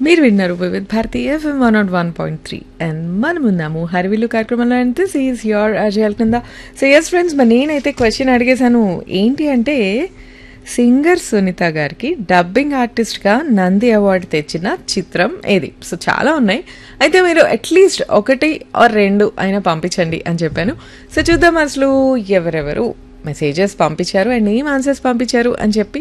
మీరు విన్నారు Vividh Bharati FM one not one point three and మనం ఉన్నాము హరివిల్లు కార్యక్రమంలో and this is your Ajay కింద సో ఎస్ ఫ్రెండ్స్ మరి నేనైతే క్వశ్చన్ అడిగేశాను ఏంటి అంటే సింగర్ సునీత గారికి డబ్బింగ్ ఆర్టిస్ట్గా నంది అవార్డు తెచ్చిన చిత్రం ఏది సో చాలా ఉన్నాయి అయితే మీరు అట్లీస్ట్ ఒకటి ఆర్ రెండు అయినా పంపించండి అని చెప్పాను సో చూద్దాం అసలు ఎవరెవరు మెసేజెస్ పంపించారు అండ్ ఏం ఆన్సర్స్ పంపించారు అని చెప్పి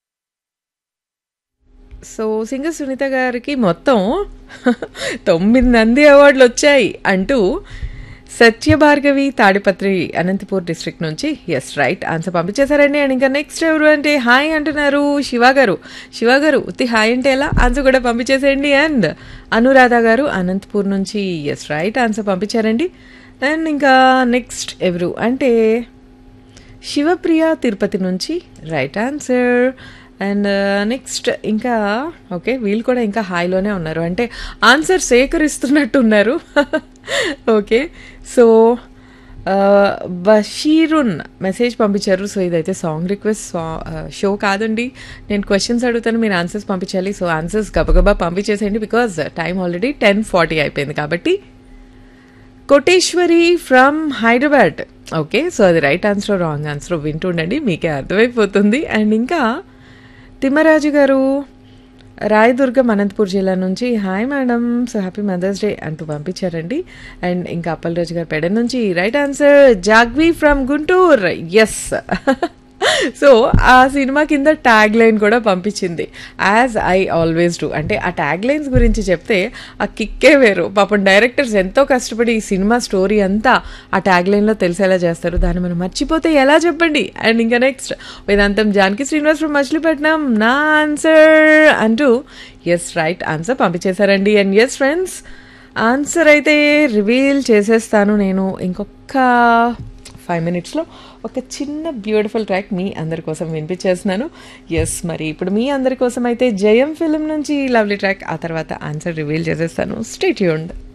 సో సింగర్ సునీత గారికి మొత్తం తొమ్మిది నంది అవార్డులు వచ్చాయి అంటూ సత్యభార్గవి తాడిపత్రి అనంతపూర్ డిస్ట్రిక్ట్ నుంచి ఎస్ రైట్ ఆన్సర్ పంపించేశారండి అండ్ ఇంకా నెక్స్ట్ ఎవరు అంటే హాయ్ అంటున్నారు శివ గారు శివ గారు ఉత్తి హాయ్ అంటే ఎలా ఆన్సర్ కూడా పంపించేసేయండి అండ్ అనురాధ గారు అనంతపూర్ నుంచి ఎస్ రైట్ ఆన్సర్ పంపించారండి అండ్ ఇంకా నెక్స్ట్ ఎవరు అంటే శివప్రియ తిరుపతి నుంచి రైట్ ఆన్సర్ అండ్ నెక్స్ట్ ఇంకా ఓకే వీళ్ళు కూడా ఇంకా హాయిలోనే ఉన్నారు అంటే ఆన్సర్ సేకరిస్తున్నట్టు ఉన్నారు ఓకే సో బషీరున్ మెసేజ్ పంపించారు సో ఇదైతే సాంగ్ రిక్వెస్ట్ షో కాదండి నేను క్వశ్చన్స్ అడుగుతాను మీరు ఆన్సర్స్ పంపించాలి సో ఆన్సర్స్ గబగబా పంపించేసేయండి because time already ten forty అయిపోయింది కాబట్టి Koteswari from Hyderabad okay so అది రైట్ ఆన్సర్ రాంగ్ ఆన్సర్ వింటుండండి మీకే అర్థమైపోతుంది అండ్ ఇంకా తిమ్మరాజు గారు రాయదుర్గం అనంతపూర్ జిల్లా నుంచి hi madam so happy mother's day అంటూ పంపించారండి అండ్ ఇంకా అప్పలరాజు గారు పెడ నుంచి right answer Jagvi from Guntur yes so ఆ సినిమా కింద ట్యాగ్ లైన్ కూడా పంపించింది యాజ్ ఐ ఆల్వేస్ డూ అంటే ఆ ట్యాగ్ లైన్స్ గురించి చెప్తే ఆ కిక్కే వేరు పాపం డైరెక్టర్స్ ఎంతో కష్టపడి ఈ సినిమా స్టోరీ అంతా ఆ ట్యాగ్ లైన్లో తెలిసేలా చేస్తారు దాన్ని మనం మర్చిపోతే ఎలా చెప్పండి అండ్ ఇంకా నెక్స్ట్ వేదాంతం జానకి శ్రీనివాస్ ఫ్రమ్ మచిలీపట్నం నా ఆన్సర్ అంటూ ఎస్ రైట్ ఆన్సర్ పంపించేశారండి అండ్ ఎస్ ఫ్రెండ్స్ ఆన్సర్ అయితే రివీల్ చేసేస్తాను నేను ఇంకొక ఫైవ్ మినిట్స్లో ఒక చిన్న బ్యూటిఫుల్ ట్రాక్ మీ అందరి కోసం వినిపించేస్తున్నాను ఎస్ మరి ఇప్పుడు మీ అందరి కోసం అయితే జయం ఫిలిం నుంచి లవ్లీ ట్రాక్ ఆ తర్వాత ఆన్సర్ రివీల్ చేసేస్తాను స్టేట్ యూండ్